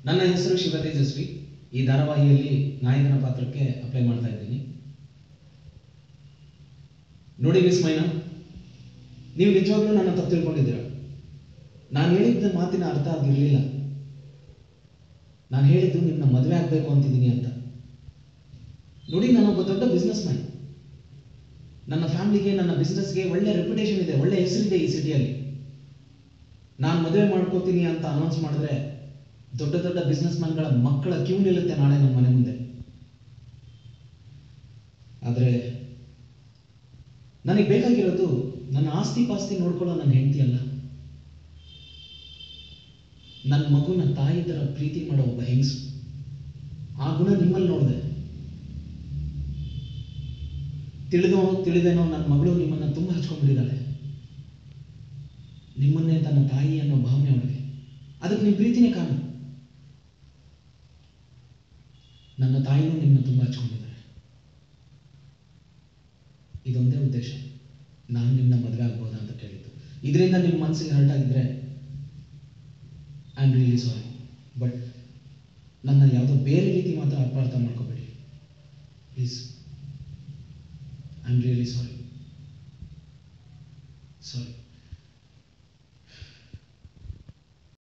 ನನ್ನ ಹೆಸರು ಶಿವ ತೇಜಸ್ವಿ ಈ ಧಾರಾವಾಹಿಯಲ್ಲಿ ನಾಯಕನ ಪಾತ್ರಕ್ಕೆ ಅಪ್ಲೈ ಮಾಡ್ತಾ ಇದ್ದೀನಿ ನೋಡಿ ಮಿಸ್ ಮೈನಾ ನೀವು ನಿಜವಾಗ್ಲೂ ನನ್ನ ತಪ್ಪು ತಿಳ್ಕೊಂಡಿದ್ದೀರ ನಾನು ಹೇಳಿದ್ದ ಮಾತಿನ ಅರ್ಥ ಆಗಿರಲಿಲ್ಲ ನಾನು ಹೇಳಿದ್ದು ನಿಮ್ಮನ್ನ ಮದುವೆ ಆಗಬೇಕು ಅಂತಿದ್ದೀನಿ ಅಂತ ನೋಡಿ ನಾನೊಬ್ಬ ದೊಡ್ಡ ಬಿಸ್ನೆಸ್ ಮ್ಯಾನ್ ನನ್ನ ಫ್ಯಾಮಿಲಿಗೆ ನನ್ನ ಬಿಸ್ನೆಸ್ಗೆ ಒಳ್ಳೆ ರೆಪ್ಯುಟೇಷನ್ ಇದೆ ಒಳ್ಳೆ ಹೆಸರಿದೆ ಈ ಸಿಟಿಯಲ್ಲಿ ನಾನು ಮದುವೆ ಮಾಡ್ಕೋತೀನಿ ಅಂತ ಅನೌನ್ಸ್ ಮಾಡಿದ್ರೆ ದೊಡ್ಡ ದೊಡ್ಡ ಬಿಸ್ನೆಸ್ ಮ್ಯಾನ್ಗಳ ಮಕ್ಕಳ ಕ್ಯೂ ನಿಲ್ಲುತ್ತೆ ನಾಳೆ ನಮ್ಮ ಮನೆ ಮುಂದೆ ಆದರೆ ನನಗೆ ಬೇಕಾಗಿರೋದು ನನ್ನ ಆಸ್ತಿ ಪಾಸ್ತಿ ನೋಡ್ಕೊಳ್ಳೋ ನನ್ನ ಹೆಂಡತಿ ಅಲ್ಲ ನನ್ನ ಮಗುನ ತಾಯಿ ಥರ ಪ್ರೀತಿ ಮಾಡೋ ಒಬ್ಬ ಹೆಂಗಸು ಆ ಗುಣ ನಿಮ್ಮಲ್ಲಿ ನೋಡಿದೆ ತಿಳಿದೋ ತಿಳಿದೇನೋ ನನ್ನ ಮಗಳು ನಿಮ್ಮನ್ನ ತುಂಬ ಹಚ್ಕೊಂಡ್ಬಿಟ್ಟಿದ್ದಾಳೆ ನಿಮ್ಮನ್ನೇ ತನ್ನ ತಾಯಿ ಅನ್ನೋ ಭಾವನೆ ಅವಳಿಗೆ ಅದಕ್ಕೆ ನಿಮ್ಮ ಪ್ರೀತಿನೇ ಕಾರಣ ನನ್ನ ತಾಯಿನೂ ನಿಮ್ಮನ್ನ ತುಂಬ ಹಚ್ಕೊಂಡಿದ್ದಾರೆ ಇದೊಂದೇ ಉದ್ದೇಶ ನಾನು ನಿಮ್ಮನ್ನ ಮದುವೆ ಆಗ್ಬೋದಾ ಅಂತ ಕೇಳಿದ್ದು ಇದರಿಂದ ನಿಮ್ಮ ಮನಸ್ಸಿಗೆ ಹರ್ಟ್ ಆಗಿದ್ರೆ I am really sorry but ನನ್ನ ಯಾವುದೋ ಬೇರೆ ರೀತಿ ಮಾತ್ರ ಅಪಾರ್ಥ ಮಾಡ್ಕೋಬೇಡಿ please I am really sorry sorry